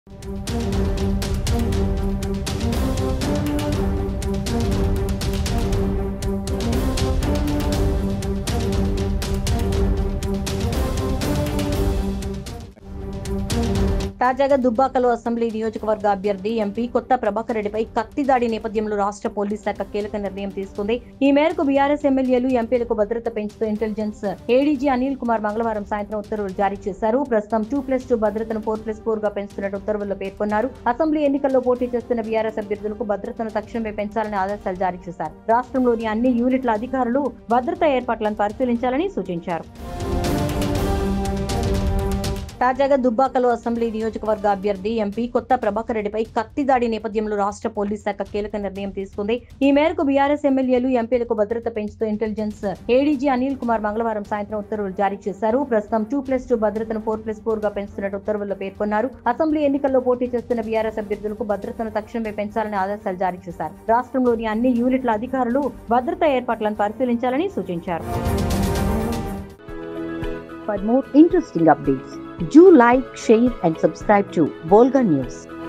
తాజాగా దుబ్బాకలో అసెంబ్లీ నియోజకవర్గ అభ్యర్థి ఎంపీ కొత్త ప్రభాకర్ రెడ్డిపై కత్తి దాడి నేపథ్యంలో రాష్ట్ర పోలీస్ శాఖ కీలక నిర్ణయం తీసుకుంది ఈ మేరకు బీఆర్ఎస్ ఎమ్మెల్యేలు ఎంపీలకు భద్రత పెంచుతూ ఇంటెలిజెన్స్ ఏడీజీ అనిల్ కుమార్ మంగళవారం సాయంత్రం ఉత్తర్వులు జారీ చేశారు ప్రస్తుతం టూ ప్లస్ టూ భద్రతను ఫోర్ ప్లస్ ఫోర్ గా పెంచుతున్నట్టు ఉత్తర్వుల్లో పేర్కొన్నారు అసెంబ్లీ ఎన్నికల్లో పోటీ చేస్తున్న బీఆర్ఎస్ అభ్యర్థులకు భద్రతను తక్షణమే పెంచాలని ఆదేశాలు జారీ చేశారు రాష్ట్రంలోని అన్ని యూనిట్ల అధికారులు భద్రతా ఏర్పాట్లను పరిశీలించాలని సూచించారు తాజాగా దుబ్బాకలో అసెంబ్లీ నియోజకవర్గ అభ్యర్థి ఎంపీ కొత్త ప్రభాకర్ రెడ్డిపై కత్తి దాడి నేపథ్యంలో రాష్ట్ర పోలీస్ శాఖ కీలక నిర్ణయం తీసుకుంది ఈ మేరకు బీఆర్ఎస్ ఎమ్మెల్యేలు ఎంపీలకు భద్రత పెంచుతూ ఇంటెలిజెన్స్ ఏడీజీ అనిల్ కుమార్ మంగళవారం సాయంత్రం ఉత్తర్వులు జారీ చేశారు ప్రస్తుతం టూ ప్లస్ టూ భద్రతను ఫోర్ ప్లస్ ఫోర్ గా పెంచుతున్నట్టు ఉత్తర్వుల్లో పేర్కొన్నారు అసెంబ్లీ ఎన్నికల్లో పోటీ చేస్తున్న బీఆర్ఎస్ అభ్యర్థులకు భద్రతను తక్షణమే పెంచాలని ఆదేశాలు జారీ చేశారు రాష్ట్రంలోని అన్ని యూనిట్ల అధికారులు భద్రతా ఏర్పాట్లను పరిశీలించాలని సూచించారు For more interesting updates, do like, share, and subscribe to Volga News.